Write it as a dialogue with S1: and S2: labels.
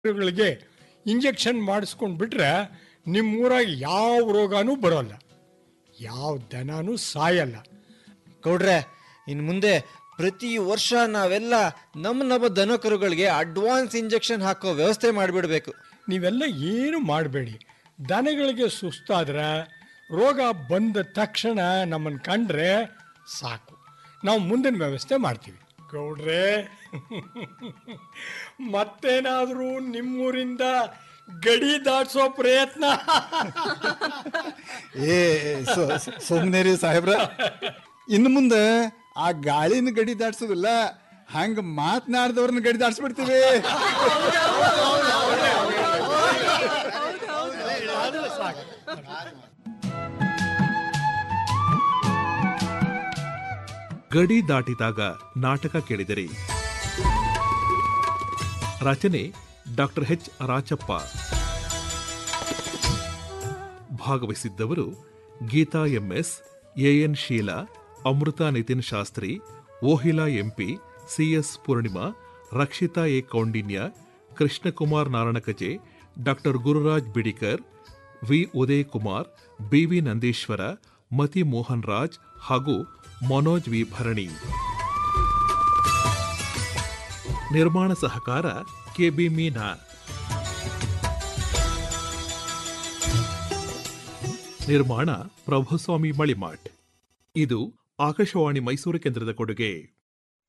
S1: ಗಳಿಗೆ ಇಂಜೆಕ್ಷನ್ ಮಾಡಿಸ್ಕೊಂಡು ಬಿಟ್ರೆ ನಿಮ್ಮೂರಾಗ ಯಾವ ರೋಗನೂ ಬರೋಲ್ಲ ಯಾವ ದನನೂ ಸಾಯಲ್ಲ
S2: ಗೌಡ್ರೆ ಇನ್ ಮುಂದೆ ಪ್ರತಿ ವರ್ಷ ನಾವೆಲ್ಲ ನಮ್ಮ ನಮ್ಮ ದನ ಕರುಗಳಿಗೆ ಅಡ್ವಾನ್ಸ್ ಇಂಜೆಕ್ಷನ್ ಹಾಕೋ ವ್ಯವಸ್ಥೆ ಮಾಡಿಬಿಡ್ಬೇಕು
S1: ನೀವೆಲ್ಲ ಏನು ಮಾಡಬೇಡಿ ದನಗಳಿಗೆ ಸುಸ್ತಾದ್ರೆ ರೋಗ ಬಂದ ತಕ್ಷಣ ನಮ್ಮನ್ನು ಕಂಡ್ರೆ ಸಾಕು ನಾವು ಮುಂದಿನ ವ್ಯವಸ್ಥೆ ಮಾಡ್ತೀವಿ ಗೌಡ್ರೆ ಮತ್ತೇನಾದರೂ ನಿಮ್ಮೂರಿಂದ ಗಡಿ ದಾಟ್ಸೋ ಪ್ರಯತ್ನ
S3: ಏ ಸುಮ್ಮನೆ ರೀ ಸಾಹೇಬ್ರ ಇನ್ನು ಮುಂದೆ ಆ ಗಾಳಿನ ಗಡಿ ದಾಟ್ಸೋದಿಲ್ಲ ಹಂಗ ಮಾತನಾಡ್ದವ್ರನ್ನ ಗಡಿ ದಾಟ್ಸ್ಬಿಡ್ತೀವಿ
S4: ಗಡಿ ದಾಟಿದಾಗ ನಾಟಕ ಕೇಳಿದಿರಿ ರಚನೆ ಡಾಕ್ಟರ್ ಎಚ್ ರಾಚಪ್ಪ ಭಾಗವಹಿಸಿದ್ದವರು ಗೀತಾ ಎಂಎಸ್ ಎಎನ್ ಶೀಲಾ ಅಮೃತ ನಿತಿನ್ ಶಾಸ್ತ್ರಿ ಓಹಿಲಾ MP CS Poornima Rakshitha A Koundinya Krishnakumar Naranakaje doctor Gururaj Bidikar V Uday Kumar BV Nandishwara Mathi Mohan Raj ಹಾಗೂ ಮನೋಜ್ ವಿ ಭರಣಿ ನಿರ್ಮಾಣ ಸಹಕಾರ ಕೆಬಿ ಮೀನಾ ನಿರ್ಮಾಣ ಪ್ರಭುಸ್ವಾಮಿ ಮಳಿಮಾಟ್ ಇದು ಆಕಾಶವಾಣಿ ಮೈಸೂರು ಕೇಂದ್ರದ ಕೊಡುಗೆ